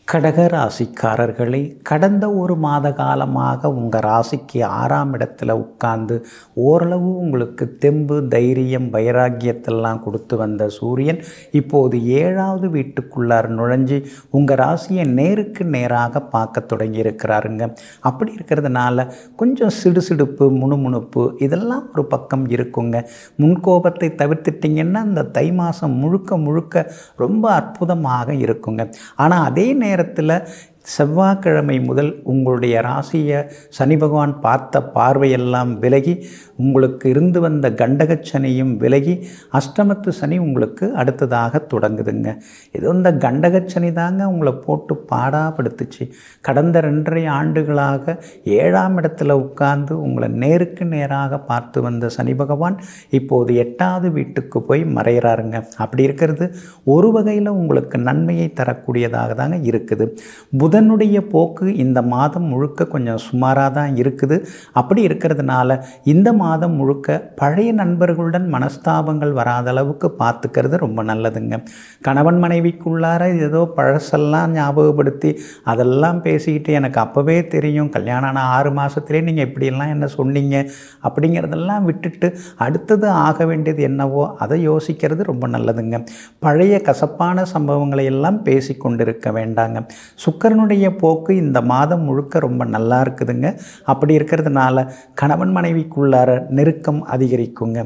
கடக ராசிக்காரர்களே கடந்த ஒரு மாத காலமாக உங்கள் ராசிக்கு ஆறாம் இடத்துல உட்கார்ந்து ஓரளவு உங்களுக்கு தெம்பு தைரியம் வைராக்கியத்தெல்லாம் கொடுத்து வந்த சூரியன் இப்போது ஏழாவது வீட்டுக்குள்ளார் நுழைஞ்சு உங்கள் ராசியை நேருக்கு நேராக பார்க்க தொடங்கி இருக்கிறாருங்க அப்படி இருக்கிறதுனால கொஞ்சம் சிடுசிடுப்பு முணுமுணுப்பு இதெல்லாம் ஒரு பக்கம் இருக்குங்க முன்கோபத்தை தவிர்த்துட்டிங்கன்னா இந்த தை மாதம் முழுக்க முழுக்க ரொம்ப அற்புதமாக இருக்குங்க ஆனால் அதே நேரத்தில் செவ்வாய்க்கிழமை முதல் உங்களுடைய ராசியை சனி பகவான் பார்த்த பார்வையெல்லாம் விலகி உங்களுக்கு இருந்து வந்த கண்டகச்சனியும் விலகி அஷ்டமத்து சனி உங்களுக்கு அடுத்ததாக தொடங்குதுங்க இது இந்த கண்டகச்சனி தாங்க உங்களை போட்டு பாடாப்படுத்துச்சு கடந்த ரெண்டரை ஆண்டுகளாக ஏழாம் இடத்துல உட்கார்ந்து உங்களை நேருக்கு நேராக பார்த்து வந்த சனி பகவான் இப்போது எட்டாவது வீட்டுக்கு போய் மறைகிறாருங்க அப்படி இருக்கிறது ஒரு வகையில் உங்களுக்கு நன்மையை தரக்கூடியதாக தாங்க இருக்குது புதனுடைய போக்கு இந்த மாதம் முழுக்க கொஞ்சம் சுமாராக தான் இருக்குது அப்படி இருக்கிறதுனால இந்த மாதம் முழுக்க பழைய நண்பர்களுடன் மனஸ்தாபங்கள் வராத அளவுக்கு பார்த்துக்கிறது ரொம்ப நல்லதுங்க கணவன் மனைவிக்குள்ளார ஏதோ பழசெல்லாம் ஞாபகப்படுத்தி அதெல்லாம் பேசிக்கிட்டு எனக்கு அப்போவே தெரியும் கல்யாணம் ஆன ஆறு மாதத்துலேயே நீங்கள் இப்படியெல்லாம் என்ன சொன்னீங்க அப்படிங்கிறதெல்லாம் விட்டுட்டு அடுத்தது ஆக வேண்டியது என்னவோ அதை யோசிக்கிறது ரொம்ப நல்லதுங்க பழைய கசப்பான சம்பவங்களை எல்லாம் பேசி கொண்டிருக்க வேண்டாங்க சுக்கரனுடைய போக்கு இந்த மாதம் முழுக்க ரொம்ப நல்லா இருக்குதுங்க அப்படி இருக்கிறதுனால கணவன் மனைவிக்குள்ளார நெருக்கம் அதிகரிக்குங்க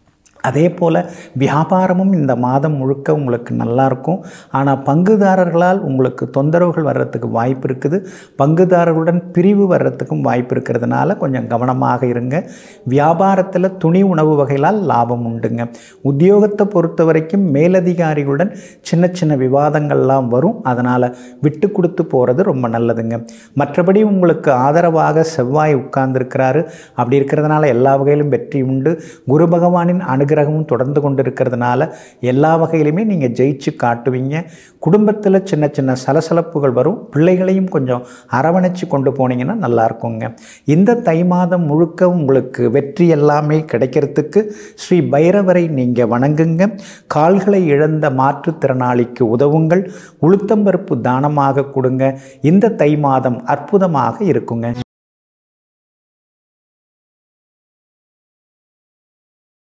அதே போல் வியாபாரமும் இந்த மாதம் முழுக்க உங்களுக்கு நல்லாயிருக்கும் ஆனால் பங்குதாரர்களால் உங்களுக்கு தொந்தரவுகள் வர்றதுக்கு வாய்ப்பு இருக்குது பங்குதாரர்களுடன் பிரிவு வர்றதுக்கும் வாய்ப்பு இருக்கிறதுனால கொஞ்சம் கவனமாக இருங்க வியாபாரத்தில் துணி உணவு வகைகளால் லாபம் உண்டுங்க உத்தியோகத்தை பொறுத்த வரைக்கும் மேலதிகாரிகளுடன் சின்ன சின்ன விவாதங்கள்லாம் வரும் அதனால் விட்டு கொடுத்து போகிறது ரொம்ப நல்லதுங்க மற்றபடி உங்களுக்கு ஆதரவாக செவ்வாய் உட்கார்ந்துருக்கிறாரு அப்படி இருக்கிறதுனால எல்லா வகையிலும் வெற்றி உண்டு குரு பகவானின் அணு அனுகிரகமும் தொடர்ந்து கொண்டு இருக்கிறதுனால எல்லா வகையிலுமே நீங்கள் ஜெயிச்சு காட்டுவீங்க குடும்பத்தில் சின்ன சின்ன சலசலப்புகள் வரும் பிள்ளைகளையும் கொஞ்சம் அரவணைச்சு கொண்டு போனீங்கன்னா நல்லா இருக்குங்க இந்த தை மாதம் முழுக்க உங்களுக்கு வெற்றி எல்லாமே கிடைக்கிறதுக்கு ஸ்ரீ பைரவரை நீங்கள் வணங்குங்க கால்களை இழந்த மாற்றுத்திறனாளிக்கு உதவுங்கள் உளுத்தம்பருப்பு தானமாக கொடுங்க இந்த தை மாதம் அற்புதமாக இருக்குங்க